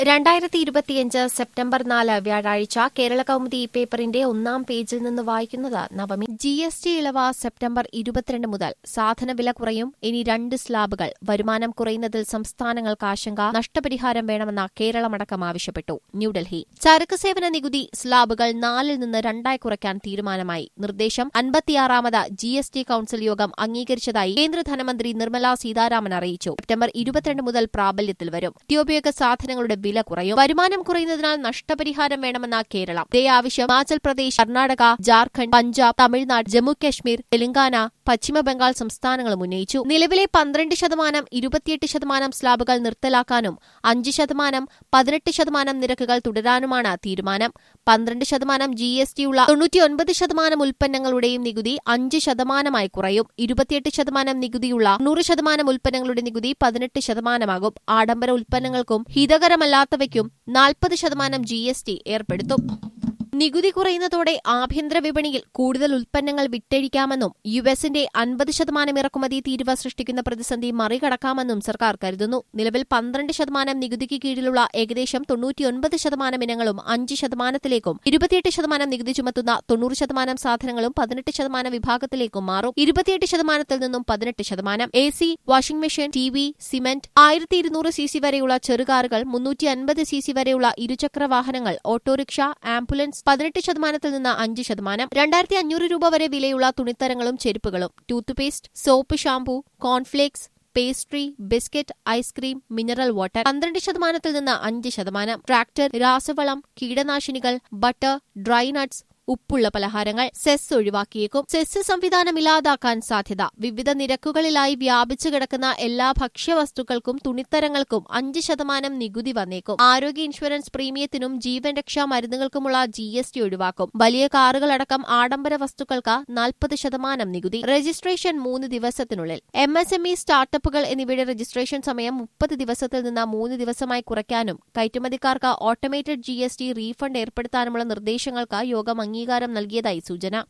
രണ്ടായിരത്തി ഇരുപത്തിയഞ്ച് സെപ്റ്റംബർ നാല് വ്യാഴാഴ്ച കേരള കൗമുദി ഈ പേപ്പറിന്റെ ഒന്നാം പേജിൽ നിന്ന് വായിക്കുന്നത് നവമി ജി എസ് ടി ഇളവ് സെപ്റ്റംബർ ഇരുപത്തിരണ്ട് മുതൽ സാധനവില കുറയും ഇനി രണ്ട് സ്ലാബുകൾ വരുമാനം കുറയുന്നതിൽ സംസ്ഥാനങ്ങൾക്ക് ആശങ്ക നഷ്ടപരിഹാരം വേണമെന്ന് കേരളമടക്കം ആവശ്യപ്പെട്ടു ന്യൂഡൽഹി ചരക്ക് സേവന നികുതി സ്ലാബുകൾ നാലിൽ നിന്ന് രണ്ടായി കുറയ്ക്കാൻ തീരുമാനമായി നിർദ്ദേശം അൻപത്തിയാറാമത് ജി എസ് ടി കൌൺസിൽ യോഗം അംഗീകരിച്ചതായി കേന്ദ്ര ധനമന്ത്രി നിർമ്മല സീതാരാമൻ അറിയിച്ചു സെപ്റ്റംബർ ഇരുപത്തിരണ്ട് മുതൽ പ്രാബല്യത്തിൽ വരും നിത്യോപയോഗ സാധനങ്ങളുടെ വില കുറയും വരുമാനം കുറയുന്നതിനാൽ നഷ്ടപരിഹാരം വേണമെന്ന കേരളം ഇതേ ആവശ്യം ഹിമാചൽ പ്രദേശ് കർണാടക ജാർഖണ്ഡ് പഞ്ചാബ് തമിഴ്നാട് ജമ്മു കശ്മീർ തെലങ്കാന പശ്ചിമ ബംഗാൾ സംസ്ഥാനങ്ങളും ഉന്നയിച്ചു നിലവിലെ പന്ത്രണ്ട് ശതമാനം ഇരുപത്തിയെട്ട് ശതമാനം സ്ലാബുകൾ നിർത്തലാക്കാനും അഞ്ച് ശതമാനം പതിനെട്ട് ശതമാനം നിരക്കുകൾ തുടരാനുമാണ് തീരുമാനം പന്ത്രണ്ട് ശതമാനം ജി എസ് ടിയുള്ള തൊണ്ണൂറ്റിയൊൻപത് ശതമാനം ഉൽപ്പന്നങ്ങളുടെയും നികുതി അഞ്ച് ശതമാനമായി കുറയും ഇരുപത്തിയെട്ട് ശതമാനം നികുതിയുള്ള നൂറ് ശതമാനം ഉൽപ്പന്നങ്ങളുടെ നികുതി പതിനെട്ട് ശതമാനമാകും ആഡംബര ഉൽപ്പന്നങ്ങൾക്കും ഹിതകരമല്ലാത്തവയ്ക്കും നാൽപ്പത് ശതമാനം ജി എസ് ടി ഏർപ്പെടുത്തും നികുതി കുറയുന്നതോടെ ആഭ്യന്തര വിപണിയിൽ കൂടുതൽ ഉൽപ്പന്നങ്ങൾ വിറ്റഴിക്കാമെന്നും യു എസിന്റെ അൻപത് ശതമാനം ഇറക്കുമതി തീരുവ സൃഷ്ടിക്കുന്ന പ്രതിസന്ധി മറികടക്കാമെന്നും സർക്കാർ കരുതുന്നു നിലവിൽ പന്ത്രണ്ട് ശതമാനം നികുതിക്ക് കീഴിലുള്ള ഏകദേശം തൊണ്ണൂറ്റിയൊൻപത് ശതമാനം ഇനങ്ങളും അഞ്ച് ശതമാനത്തിലേക്കും ഇരുപത്തിയെട്ട് ശതമാനം നികുതി ചുമത്തുന്ന തൊണ്ണൂറ് ശതമാനം സാധനങ്ങളും പതിനെട്ട് ശതമാനം വിഭാഗത്തിലേക്കും മാറും ഇരുപത്തിയെട്ട് ശതമാനത്തിൽ നിന്നും പതിനെട്ട് ശതമാനം A C washing machine T V cement ആയിരത്തി ഇരുന്നൂറ് സി സി വരെയുള്ള ചെറുകാറുകൾ മുന്നൂറ്റി അൻപത് സി സി വരെയുള്ള ഇരുചക്ര വാഹനങ്ങൾ ഓട്ടോറിക്ഷ ആംബുലൻസ് പതിനെട്ട് ശതമാനത്തിൽ നിന്ന് അഞ്ച് ശതമാനം രണ്ടായിരത്തി അഞ്ഞൂറ് രൂപ വരെ വിലയുള്ള തുണിത്തരങ്ങളും ചെരുപ്പുകളും tooth paste soap shampoo cornflakes pastry biscuit ice cream mineral water പന്ത്രണ്ട് ശതമാനത്തിൽ നിന്ന് അഞ്ച് ശതമാനം ട്രാക്ടർ രാസവളം കീടനാശിനികൾ ബട്ടർ ഡ്രൈ നട്ട്സ് ഉപ്പുള്ള പലഹാരങ്ങൾ സെസ് ഒഴിവാക്കിയേക്കും സെസ് സംവിധാനം ഇല്ലാതാക്കാൻ സാധ്യത വിവിധ നിരക്കുകളിലായി വ്യാപിച്ചു കിടക്കുന്ന എല്ലാ ഭക്ഷ്യവസ്തുക്കൾക്കും തുണിത്തരങ്ങൾക്കും അഞ്ച് ശതമാനം നികുതി വന്നേക്കും ആരോഗ്യ ഇൻഷുറൻസ് പ്രീമിയത്തിനും ജീവൻ രക്ഷാ മരുന്നുകൾക്കുമുള്ള ജി എസ് ടി ഒഴിവാക്കും വലിയ കാറുകളടക്കം ആഡംബര വസ്തുക്കൾക്ക് നാൽപ്പത് ശതമാനം നികുതി രജിസ്ട്രേഷൻ മൂന്ന് ദിവസത്തിനുള്ളിൽ എം എസ് എം ഇ സ്റ്റാർട്ടപ്പുകൾ എന്നിവയുടെ രജിസ്ട്രേഷൻ സമയം മുപ്പത് ദിവസത്തിൽ നിന്ന് മൂന്ന് ദിവസമായി കുറയ്ക്കാനും കയറ്റുമതിക്കാർക്ക് automated G S T refund ഏർപ്പെടുത്താനുമുള്ള നിർദ്ദേശങ്ങൾക്ക് യോഗം അംഗീകാരം നൽകിയതായി സൂചന